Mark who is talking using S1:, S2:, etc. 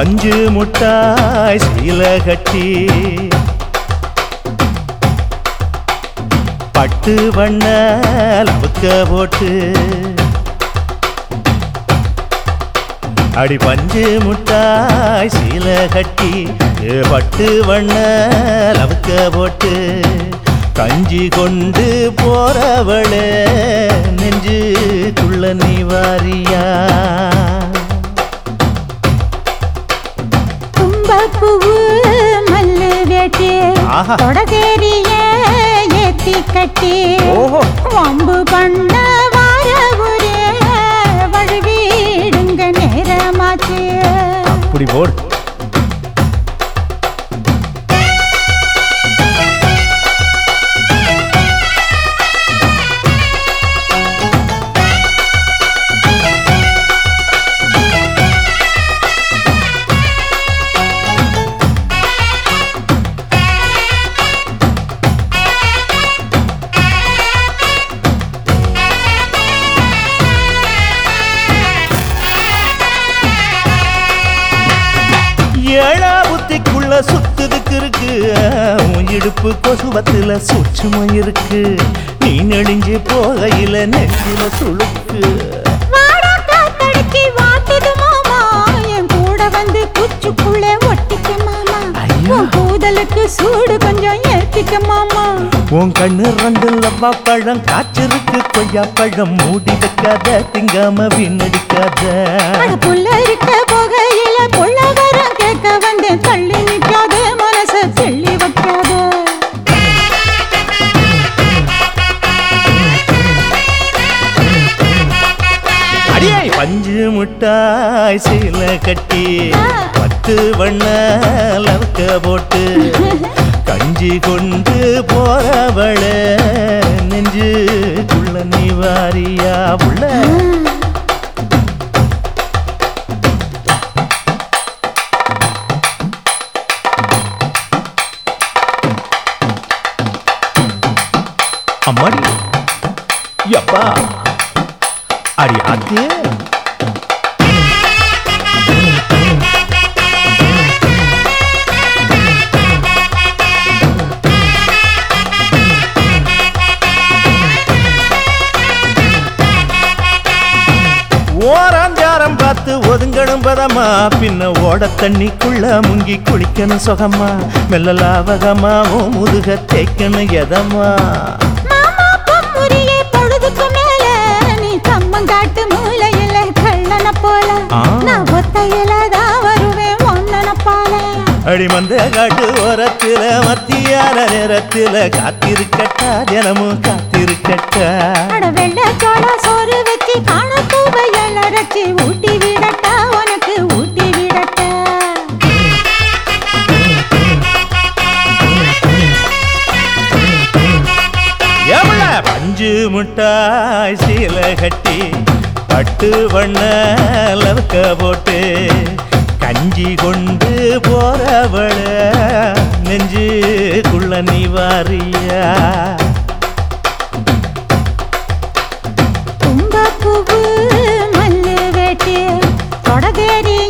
S1: பஞ்சு முட்டாய் சீல கட்டி பட்டு வண்ண லவுக்க போட்டு அடி பஞ்சு முட்டாய் சீல கட்டி ஏ பட்டு வண்ண லவுக்க போட்டு கஞ்சி கொண்டு போறவளே நெஞ்சுக்குள்ள நீ வாரியா
S2: தும்பப்பூவு மல்லு வேட்டி
S1: ஆஹா.
S2: தொடதேரிய ஏத்தி கட்டி
S1: ஓஹோ
S2: வம்பு பண்ண வார ஒரே வழுவிடுங்க நேரமாச்சு
S1: அப்படி போடு ஏழா புத்திக்குள்ள சுத்துதுக்கு இருக்கு உன் இடுப்பு கொசுவத்துல சூட்சுமம் இருக்கு நீ நெளிஞ்சு போகையில நெஞ்சில சுளுக்கு
S2: வாடா காத்தடிச்சு வாட்டுது மாமா என் கூட வந்து குச்சுக்குள்ள ஒட்டிக்க மாமா
S1: ஐயா.
S2: உன் கூதலுக்கு சூடு கொஞ்சம் ஏத்திக்க மாமா
S1: உன் கண்ணு ரெண்டு லவ்வா பழம் காய்ச்சிருக்கு கொய்யா பழம் மூடி வைக்காத திங்காம வீணடிக்காத
S2: அட புள்ள இருக்க போகையில புள்ள வரம் கேட்க வந்தேன் தள்ளி நிக்காத மனச தெள்ளி வைக்காத
S1: அடியே பஞ்சு முட்டாய் சீல கட்டி பத்து வண்ண லவுக்க போட்டு கஞ்சி கொண்டு போறவள நெஞ்சுக்குள்ள நீ வாரியா உள்ள அம்மாடி யப்பா அடி ஆத்தியே ஓராஞ்சாரம் பார்த்து ஒதுங்கணும் பதமா பின்ன ஓட தண்ணிக்குள்ள முங்கி குளிக்கணும் சுகமா மெல்ல லாவகமா உன் முதுக தேய்க்கணும் எதமா
S2: மாமா பொம்முரியே பொழுதுக்கு மேல நீ கம்மங்காட்டு மூலையில கள்ளன போல
S1: ஆ.
S2: நான் ஒத்தையில தான் வருவேன் ஒன்னன போல
S1: அடி மந்த காட்டு ஓரத்துல மத்தியான நேரத்துல காத்திருக்கட்டா தினமும் காத்திருக்கட்டா
S2: அட வெள்ள சோள சோறு வச்சு காண பூவையல் அரைச்சி ஊட்டி விடட்டா உனக்கு ஊட்டி விடட்டா
S1: எவ்வள பஞ்சு முட்டாய் சீல கட்டி பட்டு வண்ண லவுக்க போட்டு கஞ்சி கொண்டு போறவள நெஞ்சுக்குள்ள நீ வாரியா
S2: தும்பப்பூவு மல்லு வேட்டி தொடதேரிய